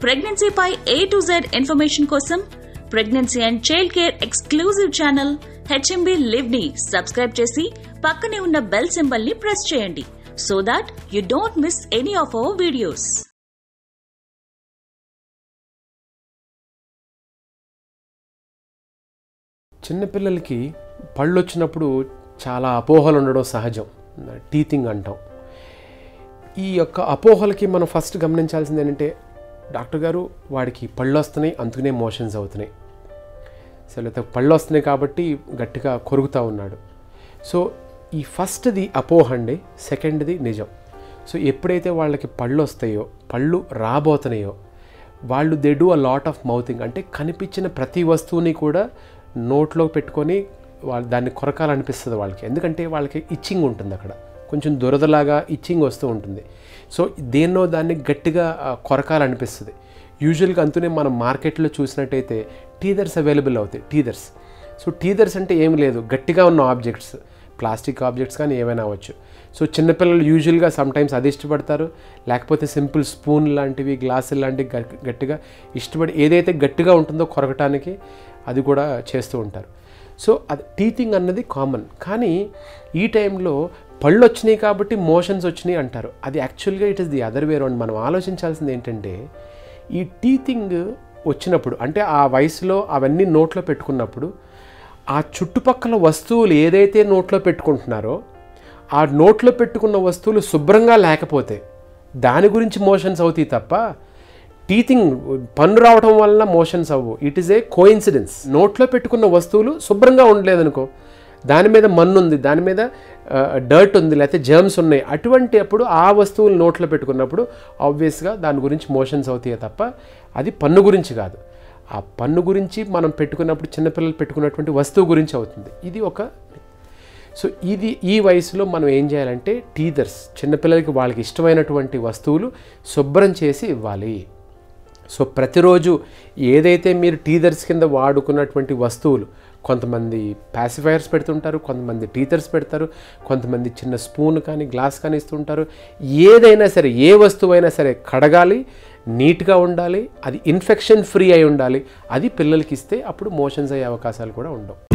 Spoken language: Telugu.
ప్రెగ్నెన్సీపై ఏ టు జెడ్ ఇన్ఫర్మేషన్ కోసం pregnancy and child care exclusive channel HMB live ని సబ్స్క్రైబ్ చేసి పక్కనే ఉన్న బెల్ సింబల్ ని ప్రెస్ చేయండి so that you don't miss any of our videos చిన్నపిల్లలకి పళ్ళు వచ్చినప్పుడు చాలా అపోహలు ఉండడం సహజం టీతింగ్ అంటాం ఈ యొక్క అపోహలకి మనం ఫస్ట్ గమనించాల్సింది ఏంటంటే డాక్టర్ గారు వాడికి పళ్ళు వస్తున్నాయి అందుకనే మోషన్స్ అవుతున్నాయి సో లేకపోతే పళ్ళు వస్తున్నాయి కాబట్టి గట్టిగా కొరుకుతూ ఉన్నాడు సో ఈ ఫస్ట్ది అపోహ అండి సెకండ్ది నిజం సో ఎప్పుడైతే వాళ్ళకి పళ్ళు వస్తాయో పళ్ళు రాబోతున్నాయో వాళ్ళు they do a lot of mouthing అంటే కనిపించిన ప్రతి వస్తువుని కూడా నోట్లో పెట్టుకొని వాళ్ళు దాన్ని కొరకాలనిపిస్తుంది వాళ్ళకి ఎందుకంటే వాళ్ళకి ఇచ్చింగ్ ఉంటుంది అక్కడ కొంచెం దురదలాగా ఇచ్చింగ్ వస్తూ ఉంటుంది సో దేన్నో దాన్ని గట్టిగా ఆ, కొరకాలనిపిస్తుంది యూజువల్గా అంతనే మనం మార్కెట్లో చూసినట్టయితే టీదర్స్ అవైలబుల్ అవుతాయి టీదర్స్ సో టీదర్స్ అంటే ఏం లేదు గట్టిగా ఉన్న ఆబ్జెక్ట్స్ ప్లాస్టిక్ ఆబ్జెక్ట్స్ కానీ ఏమైనా అవ్వచ్చు సో చిన్నపిల్లలు యూజువల్గా సమ్టైమ్స్ అది ఇష్టపడతారు లేకపోతే సింపుల్ స్పూన్ లాంటివి గ్లాసులు లాంటివి గ- గట్టిగా ఇష్టపడి ఏదైతే గట్టిగా ఉంటుందో కొరకటానికి అది కూడా చేస్తూ ఉంటారు సో అది టీతింగ్ అన్నది కామన్ కానీ ఈ టైంలో పళ్ళు వచ్చినాయి కాబట్టి మోషన్స్ వచ్చినాయి అంటారు అది యాక్చువల్గా it is the other way round మనం ఆలోచించాల్సింది ఏంటంటే ఈ టీతింగ్ వచ్చినప్పుడు అంటే ఆ వయసులో అవన్నీ నోట్లో పెట్టుకున్నప్పుడు ఆ చుట్టుపక్కల వస్తువులు ఏదైతే నోట్లో పెట్టుకుంటున్నారో ఆ నోట్లో పెట్టుకున్న వస్తువులు శుభ్రంగా లేకపోతే దాని గురించి మోషన్స్ అవుతాయి తప్ప టీతింగ్ పన్ను రావడం వల్ల మోషన్స్ అవ్వు ఇట్ ఈస్ ఏ కోయిన్సిడెన్స్ నోట్లో పెట్టుకున్న వస్తువులు శుభ్రంగా ఉండలేదనుకో దాని మీద మన్ను ఉంది దాని మీద డర్ట్ ఉంది లేకపోతే జర్మ్స్ ఉన్నాయి అటువంటి అప్పుడు ఆ వస్తువులు నోట్లో పెట్టుకున్నప్పుడు ఆబ్వియస్గా దాని గురించి మోషన్స్ అవుతాయి తప్ప అది పన్ను గురించి కాదు ఆ పన్ను గురించి మనం పెట్టుకున్నప్పుడు చిన్నపిల్లలు పెట్టుకున్నటువంటి వస్తువు గురించి అవుతుంది ఇది ఒక సో ఇది ఈ వయసులో మనం ఏం చేయాలంటే టీదర్స్ చిన్నపిల్లలకి వాళ్ళకి ఇష్టమైనటువంటి వస్తువులు శుభ్రం చేసి ఇవ్వాలి సో ప్రతిరోజు ఏదైతే మీరు టీదర్స్ కింద వాడుకున్నటువంటి వస్తువులు కొంతమంది ప్యాసిఫైయర్స్ పెడుతుంటారు కొంతమంది టీథర్స్ పెడతారు కొంతమంది చిన్న స్పూన్ కానీ గ్లాస్ కానీ ఇస్తుంటారు ఏదైనా సరే ఏ వస్తువైనా సరే కడగాలి నీట్గా ఉండాలి అది ఇన్ఫెక్షన్ ఫ్రీ అయి ఉండాలి అది పిల్లలకి ఇస్తే అప్పుడు మోషన్స్ అయ్యే అవకాశాలు కూడా ఉండవు